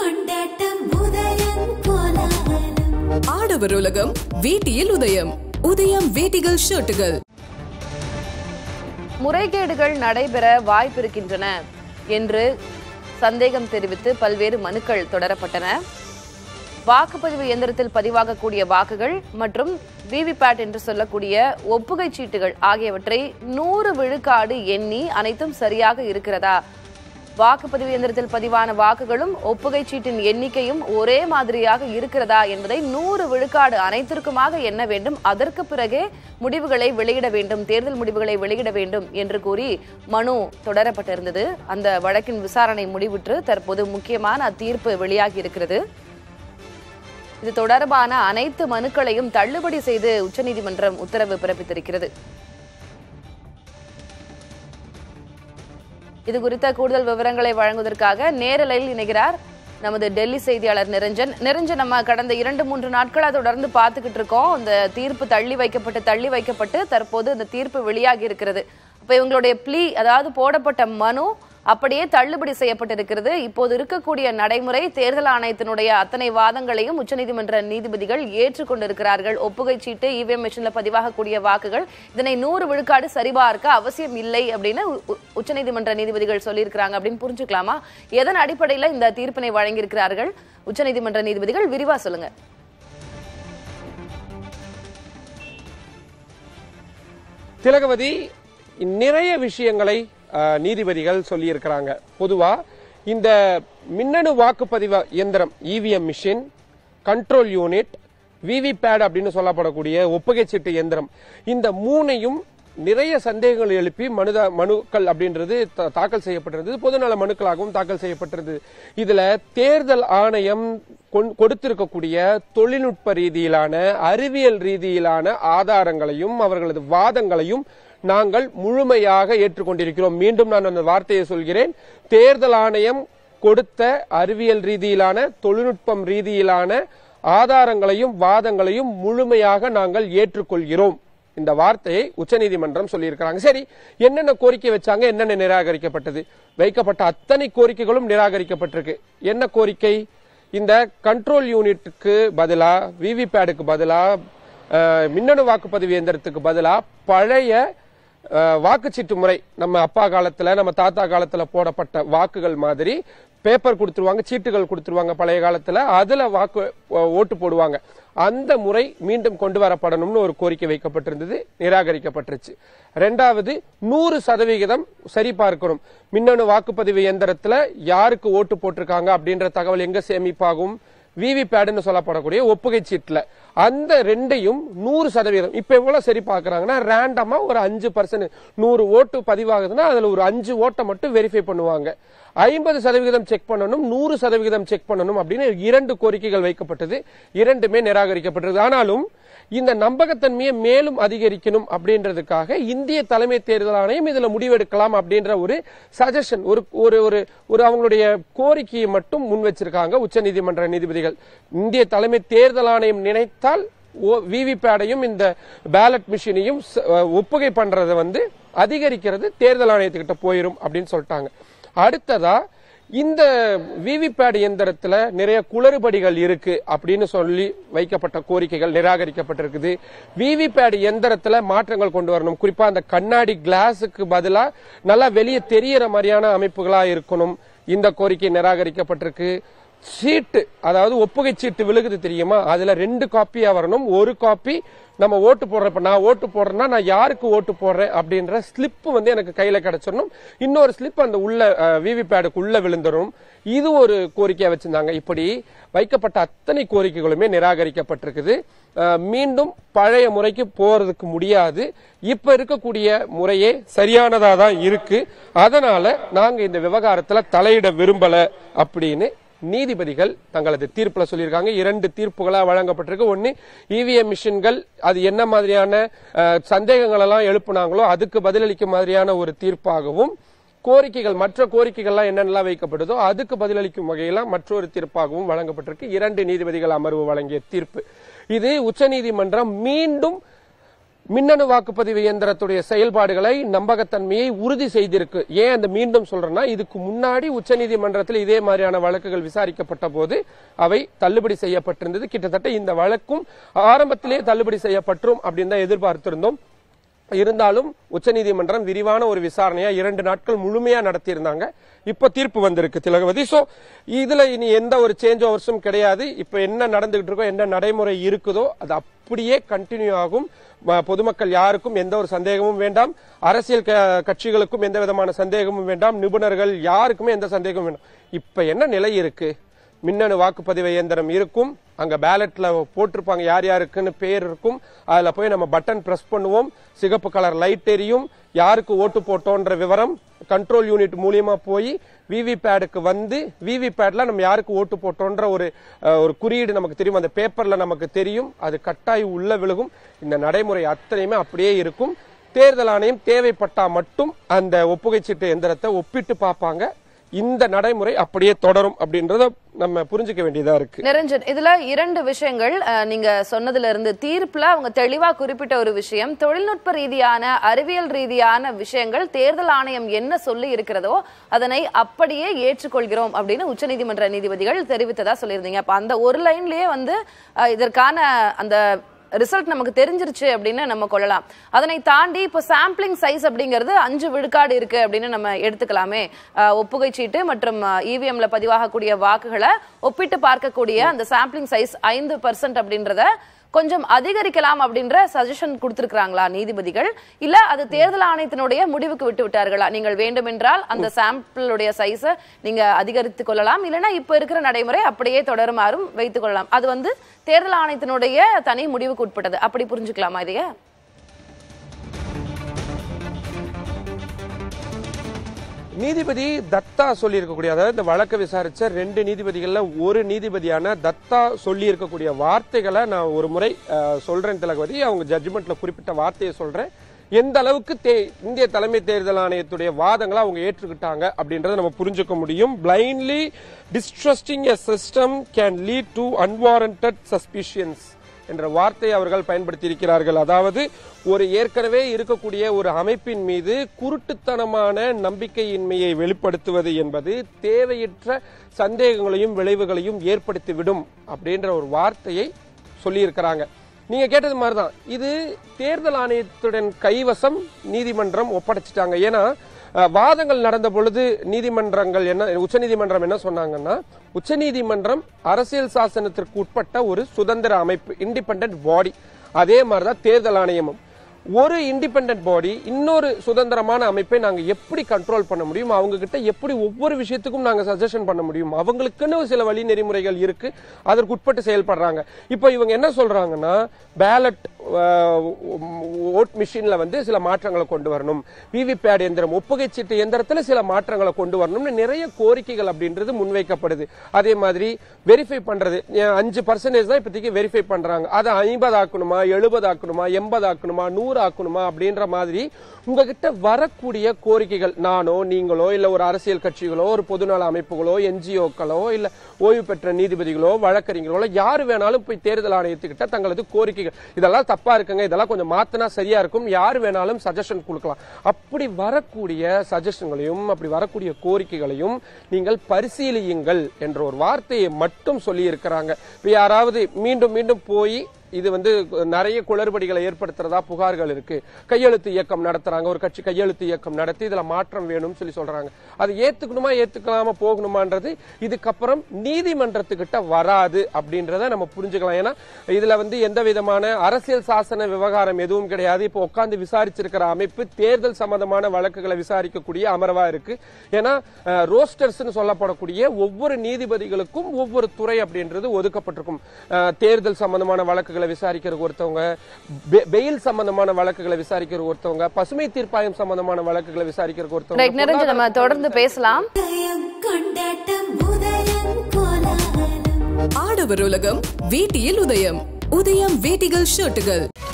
கொண்டாட்டம் உதயம் கோலாகலம் ஆடவர் உலகம் வேட்டியில் உதயம் உதயம் வேட்டிகள் ஷர்ட்டுகள் முறைகேடுகள் நடைபெற வாய்ப்பிருக்கின்றன என்று சந்தேகம் தெரிவித்து பல்வேறு மனுக்கள் தொடரப்பட்டன வாக்குப்பதிவு இயந்திரத்தில் பதிவாகக்கூடிய வாக்குகள் மற்றும் விவிபேட் என்று சொல்லக்கூடிய ஒப்புகை சீட்டுகள் ஆகியவற்றை நூறு விழுக்காடு எண்ணி அனைத்தும் சரியாக இருக்கிறதா வாக்குப்பதிவு இயந்திரத்தில் பதிவான வாக்குகளும் ஒப்புகை சீட்டின் எண்ணிக்கையும் ஒரே மாதிரியாக இருக்கிறதா என்பதை நூறு விழுக்காடு அனைத்திற்குமாக எண்ண வேண்டும் அதற்கு பிறகே முடிவுகளை வெளியிட வேண்டும் தேர்தல் முடிவுகளை வெளியிட வேண்டும் என்று கூறி மனு தொடரப்பட்டிருந்தது அந்த வழக்கின் விசாரணை முடிவுற்று தற்போது முக்கியமான தீர்ப்பு வெளியாகி இருக்கிறது இது தொடர்பான அனைத்து மனுக்களையும் தள்ளுபடி செய்து உச்சநீதிமன்றம் உத்தரவு பிறப்பித்திருக்கிறது இது குறித்த கூடுதல் விவரங்களை வழங்குவதற்காக நேரலையில் இணைகிறார் நமது டெல்லி செய்தியாளர் நிரஞ்சன் நிரஞ்சன் நம்ம கடந்த இரண்டு மூன்று நாட்களா தொடர்ந்து பார்த்துக்கிட்டு இருக்கோம் இந்த தீர்ப்பு தள்ளி வைக்கப்பட்டு தள்ளி வைக்கப்பட்டு தற்போது இந்த தீர்ப்பு வெளியாகி இருக்கிறது அப்ப இவங்களுடைய ப்ளீ அதாவது போடப்பட்ட மனு அப்படியே தள்ளுபடி செய்யப்பட்டிருக்கிறது இப்போது இருக்கக்கூடிய நடைமுறை தேர்தல் ஆணையத்தினுடைய அத்தனை வாதங்களையும் உச்சநீதிமன்ற நீதிபதிகள் ஏற்றுக்கொண்டிருக்கிறார்கள் ஒப்புகை சீட்டு இவிஎம் மிஷின்ல பதிவாகக்கூடிய வாக்குகள் இதனை நூறு விழுக்காடு சரிபார்க்க அவசியம் இல்லை அப்படின்னு உ- உ- உச்சநீதிமன்ற நீதிபதிகள் சொல்லியிருக்கிறாங்க அப்படின்னு புரிஞ்சுக்கலாமா எதன் அடிப்படையில் இந்த தீர்ப்பினை வழங்கியிருக்கிறார்கள் உச்சநீதிமன்ற நீதிபதிகள் விரிவா சொல்லுங்க திலகவதி நிறைய விஷயங்களை அஹ், நீதிபதிகள் சொல்லியிருக்கிறாங்க பொதுவா இந்த மின்னணு வாக்குப்பதிவு இயந்திரம் EVM machine control unit VVPAT அப்படின்னு சொல்லப்படக்கூடிய ஒப்புகை சீட்டு இயந்திரம் இந்த மூணையும் நிறைய சந்தேகங்கள் எழுப்பி மனுத மனுக்கள் அப்படின்றது தா- தாக்கல் செய்யப்பட்டிருந்தது பொதுநல மனுக்களாகவும் தாக்கல் செய்யப்பட்டிருந்தது இதுல தேர்தல் ஆணையம் கொண்- கொடுத்திருக்கக்கூடிய தொழில்நுட்ப ரீதியிலான அறிவியல் ரீதியிலான ஆதாரங்களையும் அவர்களது வாதங்களையும் நாங்கள் முழுமையாக ஏற்றுக்கொண்டிருக்கிறோம் மீண்டும் நான் அந்த வார்த்தையை சொல்கிறேன் தேர்தல் ஆணையம் கொடுத்த அறிவியல் ரீதியிலான தொழில்நுட்பம் ரீதியிலான ஆதாரங்களையும் வாதங்களையும் முழுமையாக நாங்கள் ஏற்றுக்கொள்கிறோம் இந்த வார்த்தையை உச்சநீதிமன்றம் சொல்லியிருக்கிறாங்க சரி என்னென்ன கோரிக்கை வச்சாங்க என்னென்ன நிராகரிக்கப்பட்டது வைக்கப்பட்ட அத்தனை கோரிக்கைகளும் நிராகரிக்கப்பட்டிருக்கு என்ன கோரிக்கை இந்த கண்ட்ரோல் யூனிட்டுக்கு பதிலா விவிபேடுக்கு பதிலா அஹ், மின்னணு வாக்குப்பதிவு இயந்திரத்துக்கு பதிலா பழைய அஹ், வாக்குச்சீட்டு முறை நம்ம அப்பா காலத்துல நம்ம தாத்தா காலத்துல போடப்பட்ட வாக்குகள் மாதிரி பேப்பர் கொடுத்துருவாங்க சீட்டுகள் கொடுத்துருவாங்க பழைய காலத்துல அதுல வாக்கு அஹ், ஓட்டு போடுவாங்க அந்த முறை மீண்டும் கொண்டு வரப்படணும்னு ஒரு கோரிக்கை வைக்கப்பட்டிருந்தது நிராகரிக்கப்பட்டுருச்சு ரெண்டாவது நூறு சதவிகிதம் சரி பார்க்கணும் மின்னணு வாக்குப்பதிவு இயந்திரத்துல யாருக்கு ஓட்டு போட்டிருக்காங்க அப்படின்ற தகவல் எங்க சேமிப்பாகும் விவிபேடுன்னு சொல்லப்படக்கூடிய ஒப்புகை சீட்ல அந்த ரெண்டையும் நூறு சதவீதம் இப்ப எவ்வளவு சரி பார்க்கறாங்கன்னா ரேண்டமா ஒரு அஞ்சு பர்சன்ட் நூறு ஓட்டு பதிவாகுதுன்னா அதுல ஒரு அஞ்சு ஓட்டை மட்டும் வெரிஃபை பண்ணுவாங்க ஐம்பது சதவிகிதம் செக் பண்ணணும் நூறு சதவிகிதம் செக் பண்ணணும் அப்படின்னு இரண்டு கோரிக்கைகள் வைக்கப்பட்டது இரண்டுமே நிராகரிக்கப்பட்டது ஆனாலும் இந்த நம்பகத்தன்மையை மேலும் அதிகரிக்கணும் அப்படின்றதுக்காக இந்திய தலைமை தேர்தல் ஆணையம் இதுல முடிவெடுக்கலாம் அப்படின்ற ஒரு சஜஷன் ஒரு ஒரு ஒரு ஒரு அவங்களுடைய கோரிக்கையை மட்டும் முன் வச்சிருக்காங்க உச்சநீதிமன்ற நீதிபதிகள் இந்திய தலைமை தேர்தல் ஆணையம் நினைத்தால் விவிபேடையும் இந்த பேலட் மிஷினையும் ச- அஹ் ஒப்புகை பண்றதை வந்து அதிகரிக்கிறது தேர்தல் ஆணையத்துக்கிட்ட போயிரும் அப்படின்னு சொல்லிட்டாங்க அடுத்ததா இந்த விவிபேட் இயந்திரத்துல நிறைய குளறுபடிகள் இருக்கு அப்படின்னு சொல்லி வைக்கப்பட்ட கோரிக்கைகள் நிராகரிக்கப்பட்டிருக்குது விவிபேட் இயந்திரத்துல மாற்றங்கள் கொண்டு வரணும் குறிப்பா அந்த கண்ணாடி கிளாஸுக்கு பதிலா நல்லா வெளியே தெரியற மாதிரியான அமைப்புகளா இருக்கணும் இந்த கோரிக்கை நிராகரிக்கப்பட்டிருக்கு சீட்டு அதாவது ஒப்புகை சீட்டு விழுகுது தெரியுமா அதுல ரெண்டு காப்பியா வரணும் ஒரு காப்பி நம்ம ஓட்டு போடுறப்ப நான் ஓட்டு போடுறேன்னா நான் யாருக்கு ஓட்டு போடுறேன் அப்படின்ற ஸ்லிப் வந்து எனக்கு கையில கிடைச்சிடணும் இன்னொரு ஸ்லிப் அந்த உள்ள விவிபேடுக்கு உள்ள விழுந்துடும் இது ஒரு கோரிக்கையா வச்சிருந்தாங்க இப்படி வைக்கப்பட்ட அத்தனை கோரிக்கைகளுமே நிராகரிக்கப்பட்டிருக்குது அஹ், மீண்டும் பழைய முறைக்கு போறதுக்கு முடியாது இப்ப இருக்கக்கூடிய முறையே சரியானதா தான் இருக்கு அதனால நாங்க இந்த விவகாரத்துல தலையிட விரும்பல அப்படின்னு நீதிபதிகள் தங்களது தீர்ப்புல சொல்லியிருக்காங்க இரண்டு தீர்ப்புகளா வழங்கப்பட்டிருக்கு ஒன்னு இவிஎம் மிஷின்கள் அது என்ன மாதிரியான அஹ், சந்தேகங்கள் எல்லாம் எழுப்புனாங்களோ அதுக்கு பதிலளிக்கும் மாதிரியான ஒரு தீர்ப்பாகவும் கோரிக்கைகள் மற்ற கோரிக்கைகள்லாம் என்னென்னலாம் வைக்கப்படுதோ அதுக்கு பதிலளிக்கும் வகையில மற்றொரு தீர்ப்பாகவும் வழங்கப்பட்டிருக்கு இரண்டு நீதிபதிகள் அமர்வு வழங்கிய தீர்ப்பு இது உச்சநீதிமன்றம் மீண்டும் மின்னணு வாக்குப்பதிவு இயந்திரத்துடைய செயல்பாடுகளை நம்பகத்தன்மையை உறுதி செய்திருக்கு ஏன் அந்த மீண்டும் சொல்றேன்னா இதுக்கு முன்னாடி உச்சநீதிமன்றத்தில் இதே மாதிரியான வழக்குகள் விசாரிக்கப்பட்ட போது அவை தள்ளுபடி செய்யப்பட்டிருந்தது கிட்டத்தட்ட இந்த வழக்கும் ஆரம்பத்திலே தள்ளுபடி செய்யப்பட்டுரும் அப்படின்னு தான் எதிர்பார்த்திருந்தோம் இருந்தாலும் உச்சநீதிமன்றம் விரிவான ஒரு விசாரணையா இரண்டு நாட்கள் முழுமையா நடத்தியிருந்தாங்க இப்ப தீர்ப்பு வந்திருக்கு திலகவதி சோ இதுல இனி எந்த ஒரு சேஞ்ச் ஓவர்ஸும் கிடையாது இப்ப என்ன நடந்துகிட்டு இருக்கோ என்ன நடைமுறை இருக்குதோ அது அப்படியே கண்டினியூ ஆகும் ம- பொதுமக்கள் யாருக்கும் எந்த ஒரு சந்தேகமும் வேண்டாம் அரசியல் க- கட்சிகளுக்கும் எந்த விதமான சந்தேகமும் வேண்டாம் நிபுணர்கள் யாருக்குமே எந்த சந்தேகமும் வேண்டாம் இப்ப என்ன நிலை இருக்கு மின்னணு வாக்குப்பதிவு இயந்திரம் இருக்கும் அங்க பேலட்ல போட்டிருப்பாங்க யார் யாருக்குன்னு பேர் இருக்கும் அதுல போய் நம்ம பட்டன் பிரஸ் பண்ணுவோம் சிகப்பு கலர் லைட் எரியும் யாருக்கு ஓட்டு போட்டோன்ற விவரம் கண்ட்ரோல் யூனிட் மூலியமா போய் விவி பேடுக்கு வந்து விவி பேட்ல நம்ம யாருக்கு ஓட்டு போட்டோன்ற ஒரு அஹ், ஒரு குறியீடு நமக்கு தெரியும் அந்த பேப்பர்ல நமக்கு தெரியும் அது கட்டாயம் உள்ள விழுகும் இந்த நடைமுறை அத்தனையுமே அப்படியே இருக்கும் தேர்தல் ஆணையம் தேவைப்பட்டா மட்டும் அந்த ஒப்புகை சீட்டு எந்திரத்தை ஒப்பிட்டு பார்ப்பாங்க இந்த நடைமுறை அப்படியே தொடரும் அப்படின்றத நம்ம புரிஞ்சுக்க வேண்டியதா இருக்கு நிரஞ்சன் இதுல இரண்டு விஷயங்கள் அஹ், நீங்க சொன்னதுல இருந்து தீர்ப்புல அவங்க தெளிவா குறிப்பிட்ட ஒரு விஷயம் தொழில்நுட்ப ரீதியான அறிவியல் ரீதியான விஷயங்கள் தேர்தல் ஆணையம் என்ன சொல்லி இருக்கிறதோ அதனை அப்படியே ஏற்றுக்கொள்கிறோம் அப்படின்னு உச்சநீதிமன்ற நீதிபதிகள் தெரிவித்ததா சொல்லியிருந்தீங்க அப்ப அந்த ஒரு லைன்லயே வந்து அஹ், இதற்கான அந்த ரிசல்ட் நமக்கு தெரிஞ்சிருச்சு அப்படின்னு நம்ம கொள்ளலாம் அதனை தாண்டி இப்போ சாம்பிளிங் சைஸ் அப்படிங்கிறது அஞ்சு விழுக்காடு இருக்கு அப்படின்னு நம்ம எடுத்துக்கலாமே அஹ், ஒப்புகை சீட்டு மற்றும் இவிஎம்ல பதிவாகக்கூடிய வாக்குகளை ஒப்பிட்டு பார்க்கக்கூடிய அந்த சாம்பிளிங் சைஸ் ஐந்து பர்சன்ட் அப்படின்றத கொஞ்சம் அதிகரிக்கலாம் அப்படின்ற சஜஷன் கொடுத்திருக்காங்களா நீதிபதிகள் இல்ல அது தேர்தல் ஆணையத்தினுடைய முடிவுக்கு விட்டு விட்டார்களா நீங்கள் வேண்டுமென்றால் அந்த சாம்பிளுடைய சைஸை நீங்க அதிகரித்துக் கொள்ளலாம் இல்லைன்னா இப்ப இருக்கிற நடைமுறை அப்படியே தொடருமாறும் வைத்துக் கொள்ளலாம் அது வந்து தேர்தல் ஆணையத்தினுடைய தனி முடிவுக்கு உட்பட்டது அப்படி புரிஞ்சுக்கலாமா இதைய நீதிபதி தத்தா சொல்லி இருக்கக்கூடிய அதாவது இந்த வழக்கை விசாரிச்ச ரெண்டு நீதிபதிகள்ல ஒரு நீதிபதியான தத்தா சொல்லி இருக்கக்கூடிய வார்த்தைகளை நான் ஒரு முறை அஹ், சொல்றேன் திலகவதி அவங்க ஜட்ஜ்மெண்ட்ல குறிப்பிட்ட வார்த்தையை சொல்றேன் எந்த அளவுக்கு தே- இந்திய தலைமை தேர்தல் ஆணையத்துடைய வாதங்களை அவங்க ஏற்றுக்கிட்டாங்க அப்படின்றத நம்ம புரிஞ்சுக்க முடியும் blindly distrusting a system can lead to unwarranted suspicions என்ற வார்த்தையை அவர்கள் பயன்படுத்தியிருக்கிறார்கள் அதாவது ஒரு ஏற்கனவே இருக்கக்கூடிய ஒரு அமைப்பின் மீது குருட்டுத்தனமான நம்பிக்கையின்மையை வெளிப்படுத்துவது என்பது தேவையற்ற சந்தேகங்களையும் விளைவுகளையும் ஏற்படுத்திவிடும் அப்படின்ற ஒரு வார்த்தையை சொல்லியிருக்கிறாங்க நீங்க கேட்டது மாதிரிதான் இது தேர்தல் ஆணையத்துடன் கைவசம் நீதிமன்றம் ஒப்படைச்சிட்டாங்க ஏன்னா அஹ், வாதங்கள் நடந்த பொழுது நீதிமன்றங்கள் என்ன உச்சநீதிமன்றம் என்ன சொன்னாங்கன்னா உச்சநீதிமன்றம் அரசியல் சாசனத்திற்கு உட்பட்ட ஒரு சுதந்திர அமைப்பு இண்டிபெண்டன்ட் பாடி அதே மாதிரிதான் தேர்தல் ஆணையமும் ஒரு இண்டிபெண்டன்ட் பாடி இன்னொரு சுதந்திரமான அமைப்பை நாங்க எப்படி கண்ட்ரோல் பண்ண முடியும் அவங்க கிட்ட எப்படி ஒவ்வொரு விஷயத்துக்கும் நாங்க சஜஷன் பண்ண முடியும் அவங்களுக்குன்னு சில வழி நெறிமுறைகள் இருக்கு அதற்கு உட்பட்டு செயல்படுறாங்க இப்போ இவங்க என்ன சொல்றாங்கன்னா பேலட் ஓட் மிஷின்ல வந்து சில மாற்றங்களை கொண்டு வரணும் விவிபேட் எந்திரம் ஒப்புகை சீட்டு எந்திரத்துல சில மாற்றங்களை கொண்டு வரணும்னு நிறைய கோரிக்கைகள் அப்படின்றது முன்வைக்கப்படுது அதே மாதிரி வெரிஃபை பண்றது ஏன் அஞ்சு பர்சன்டேஜ் தான் இப்போதைக்கு வெரிஃபை பண்றாங்க அதை ஐம்பது ஆக்கணுமா எழுபது ஆக்கணுமா எண்பது ஆக்கணுமா நூறு ஆக்கணுமா அப்படின்ற மாதிரி உங்ககிட்ட வரக்கூடிய கோரிக்கைகள் நானோ நீங்களோ இல்ல ஒரு அரசியல் கட்சிகளோ ஒரு பொதுநல அமைப்புகளோ என்ஜிஓக்களோ இல்ல ஓய்வு பெற்ற நீதிபதிகளோ வழக்கறிஞர்களோ யாரு வேணாலும் போய் தேர்தல் ஆணையத்துக்கிட்ட தங்களது கோரிக்கைகள் இதெல்லாம் தப்பா இருக்குங்க இதெல்லாம் கொஞ்சம் மாத்தினா சரியா இருக்கும் யார் வேணாலும் சஜஷன் கொடுக்கலாம் அப்படி வரக்கூடிய சஜஷன்களையும் அப்படி வரக்கூடிய கோரிக்கைகளையும் நீங்கள் பரிசீலியுங்கள் என்ற ஒரு வார்த்தையை மட்டும் சொல்லி இருக்கிறாங்க இப்ப யாராவது மீண்டும் மீண்டும் போய் இது வந்து நிறைய குளறுபடிகளை ஏற்படுத்துறதா புகார்கள் இருக்கு கையெழுத்து இயக்கம் நடத்துறாங்க ஒரு கட்சி கையெழுத்து இயக்கம் நடத்தி இதுல மாற்றம் வேணும்னு சொல்லி சொல்றாங்க அது ஏத்துக்கணுமா ஏத்துக்கலாமா போகணுமான்றது இதுக்கப்புறம் நீதிமன்றத்துக்கிட்ட வராது அப்படின்றத நம்ம புரிஞ்சுக்கலாம் ஏன்னா இதுல வந்து எந்த விதமான அரசியல் சாசன விவகாரம் எதுவும் கிடையாது இப்போ உட்கார்ந்து விசாரிச்சிருக்கிற அமைப்பு தேர்தல் சம்பந்தமான வழக்குகளை விசாரிக்கக்கூடிய அமர்வா இருக்கு ஏன்னா ரோஸ்டர்ஸ் சொல்லப்படக்கூடிய ஒவ்வொரு நீதிபதிகளுக்கும் ஒவ்வொரு துறை அப்படின்றது ஒதுக்கப்பட்டிருக்கும் அஹ், தேர்தல் சம்பந்தமான வழக்குகளை விசாரிக்கிறதுக்கு ஒருத்தவங்க பெ- பெயில் சம்பந்தமான வழக்குகளை விசாரிக்கிறதுக்கு ஒருத்தவங்க பசுமை தீர்ப்பாயம் சம்பந்தமான வழக்குகளை விசாரிக்கிறதுக்கு ரைட் நிரஞ்சன் நம்ம ஒருத்தவங்க தொடர்ந்து பேசலாம் உதயம் கொண்டாட்டம் உதயம் கோலாகலம் ஆடவர் உலகம் வேட்டியில் உதயம் உதயம் வேட்டிகள் ஷர்ட்டுகள்